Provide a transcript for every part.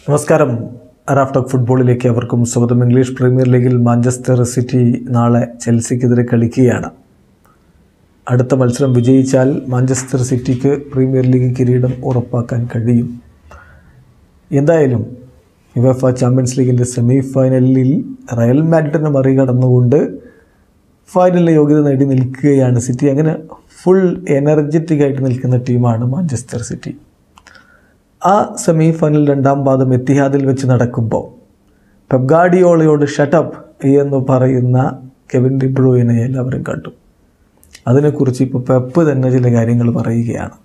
നമസ്കാരം റാഫ്റ്റോക്ക് ഫുട്ബോളിലേക്ക് അവർക്കും സ്വാഗതം ഇംഗ്ലീഷ് പ്രീമിയർ ലീഗിൽ മാഞ്ചസ്റ്റർ സിറ്റി നാളെ ചെൽസിക്കെതിരെ കളിക്കുകയാണ് അടുത്ത മത്സരം വിജയിച്ചാൽ മാഞ്ചസ്റ്റർ സിറ്റിക്ക് പ്രീമിയർ ലീഗ് കിരീടം ഉറപ്പാക്കാൻ കഴിയും എന്തായാലും യുവഫ ചാമ്പ്യൻസ് ലീഗിൻ്റെ സെമി ഫൈനലിൽ റയൽ മാഡ്രിഡിനെ മറികടന്നുകൊണ്ട് ഫൈനലിൽ യോഗ്യത നേടി നിൽക്കുകയാണ് സിറ്റി അങ്ങനെ ഫുൾ എനർജറ്റിക് ആയിട്ട് നിൽക്കുന്ന ടീമാണ് മാഞ്ചസ്റ്റർ സിറ്റി ആ സെമി ഫൈനൽ രണ്ടാം പാദം എത്തിഹാദിൽ വെച്ച് നടക്കുമ്പോൾ പെബ്ഗാഡിയോളയോട് ഷട്ടപ്പ് എന്ന് പറയുന്ന കെവിൻ ഡിബ്രൂയിനെ എല്ലാവരും കണ്ടു അതിനെക്കുറിച്ച് ഇപ്പോൾ പെപ്പ് തന്നെ ചില കാര്യങ്ങൾ പറയുകയാണ്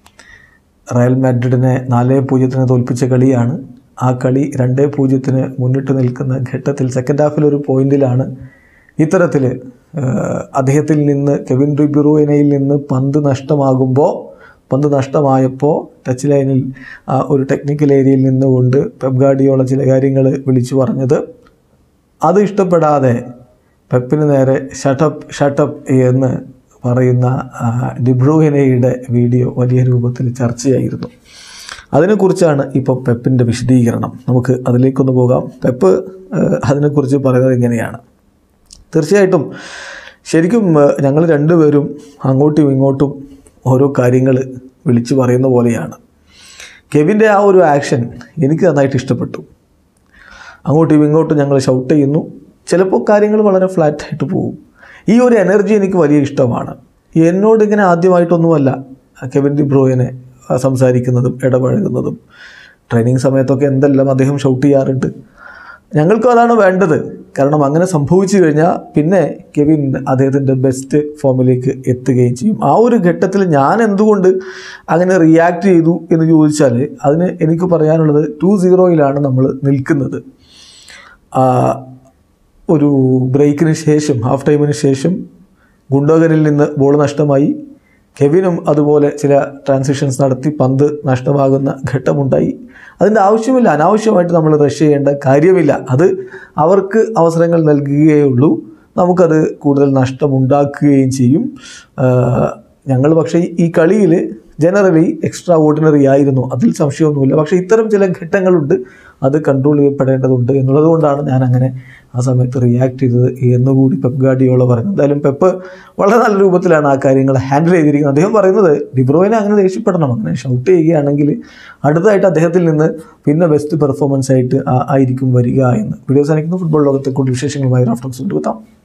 റയൽ മാഡ്രിഡിനെ നാല് പൂജ്യത്തിന് തോൽപ്പിച്ച കളിയാണ് ആ കളി രണ്ട് പൂജ്യത്തിന് മുന്നിട്ട് നിൽക്കുന്ന ഘട്ടത്തിൽ സെക്കൻഡ് ഹാഫിൽ ഒരു പോയിന്റിലാണ് ഇത്തരത്തിൽ അദ്ദേഹത്തിൽ നിന്ന് കെവിൻ ഡിബ്രൂയിനയിൽ നിന്ന് പന്ത് നഷ്ടമാകുമ്പോൾ പന്ത് നഷ്ടമായപ്പോൾ ടച്ച് ലൈനിൽ ആ ഒരു ടെക്നിക്കൽ ഏരിയയിൽ നിന്നുകൊണ്ട് പെബ്ഗാഡിയോള ചില കാര്യങ്ങൾ വിളിച്ചു പറഞ്ഞത് അത് ഇഷ്ടപ്പെടാതെ പെപ്പിന് നേരെ ഷട്ടപ്പ് ഷട്ടപ്പ് എന്ന് പറയുന്ന ആ, ഡിബ്രൂഹിനയുടെ വീഡിയോ വലിയ രൂപത്തിൽ ചർച്ചയായിരുന്നു അതിനെക്കുറിച്ചാണ് ഇപ്പോൾ പെപ്പിൻ്റെ വിശദീകരണം നമുക്ക് അതിലേക്കൊന്ന് പോകാം പെപ്പ് ആ, അതിനെക്കുറിച്ച് പറയുന്നത് ഇങ്ങനെയാണ് തീർച്ചയായിട്ടും ശരിക്കും ഞങ്ങൾ രണ്ടുപേരും അങ്ങോട്ടും ഇങ്ങോട്ടും ഓരോ കാര്യങ്ങൾ വിളിച്ചു പറയുന്ന പോലെയാണ് കെവിൻ്റെ ആ ഒരു ആക്ഷൻ എനിക്ക് നന്നായിട്ട് ഇഷ്ടപ്പെട്ടു അങ്ങോട്ടും ഇങ്ങോട്ടും ഞങ്ങൾ ഷൗട്ട് ചെയ്യുന്നു ചിലപ്പോൾ കാര്യങ്ങൾ വളരെ ഫ്ലാറ്റായിട്ട് പോകും ഈ ഒരു എനർജി എനിക്ക് വലിയ ഇഷ്ടമാണ് എന്നോട് ഇങ്ങനെ ആദ്യമായിട്ടൊന്നുമല്ല കെവിൻ ഡി ബ്രോയിനെ സംസാരിക്കുന്നതും ഇടപഴകുന്നതും ട്രെയിനിങ് സമയത്തൊക്കെ എന്തെല്ലാം അദ്ദേഹം ഷൗട്ട് ചെയ്യാറുണ്ട് ഞങ്ങൾക്കും അതാണ് വേണ്ടത് കാരണം അങ്ങനെ സംഭവിച്ചു കഴിഞ്ഞാൽ പിന്നെ കെവിൻ അദ്ദേഹത്തിൻ്റെ ബെസ്റ്റ് ഫോമിലേക്ക് എത്തുകയും ചെയ്യും ആ ഒരു ഘട്ടത്തിൽ ഞാൻ എന്തുകൊണ്ട് അങ്ങനെ റിയാക്ട് ചെയ്തു എന്ന് ചോദിച്ചാൽ അതിന് എനിക്ക് പറയാനുള്ളത് ടു സീറോയിലാണ് നമ്മൾ നിൽക്കുന്നത് ആ, ഒരു ബ്രേക്കിന് ശേഷം ഹാഫ് ടൈമിന് ശേഷം ഗുണ്ടോഗനിൽ നിന്ന് ബോൾ നഷ്ടമായി കെവിനും അതുപോലെ ചില ട്രാൻസിഷൻസ് നടത്തി പന്ത് നഷ്ടമാകുന്ന ഘട്ടമുണ്ടായി അതിൻ്റെ ആവശ്യമില്ല അനാവശ്യമായിട്ട് നമ്മൾ റഷ് ചെയ്യേണ്ട കാര്യമില്ല അത് അവർക്ക് അവസരങ്ങൾ നൽകുകയുള്ളൂ നമുക്കത് കൂടുതൽ നഷ്ടമുണ്ടാക്കുകയും ചെയ്യും ഞങ്ങൾ പക്ഷേ ഈ കളിയിൽ ജനറലി എക്സ്ട്രാ ഓർഡിനറി ആയിരുന്നു അതിൽ സംശയമൊന്നുമില്ല പക്ഷേ ഇത്തരം ചില ഘട്ടങ്ങളുണ്ട് അത് കൺട്രോൾ ചെയ്യപ്പെടേണ്ടതുണ്ട് എന്നുള്ളത് കൊണ്ടാണ് ഞാൻ അങ്ങനെ ആ സമയത്ത് റിയാക്ട് ചെയ്തത് എന്നുകൂടി പെപ്പ് ഗാഡിയോള പറയുന്നത് എന്തായാലും പെപ്പ് വളരെ നല്ല രൂപത്തിലാണ് ആ കാര്യങ്ങൾ ഹാൻഡിൽ ചെയ്തിരിക്കുന്നത് അദ്ദേഹം പറയുന്നത് ഡിബ്രോയിനെ അങ്ങനെ ദേഷ്യപ്പെടണം അങ്ങനെ ഷൗട്ട് ചെയ്യുകയാണെങ്കിൽ അടുത്തതായിട്ട് അദ്ദേഹത്തിൽ നിന്ന് പിന്നെ ബെസ്റ്റ് പെർഫോമൻസ് ആയിട്ട് ആ- ആയിരിക്കും വരിക എന്ന് വീഡിയോസ് അനിക്കുന്ന ഫുട്ബോൾ ലോകത്തെ കൂടുതൽ വിശേഷങ്ങളുമായി റാഫ്റ്റോക്സ് കൊണ്ടുവെത്താം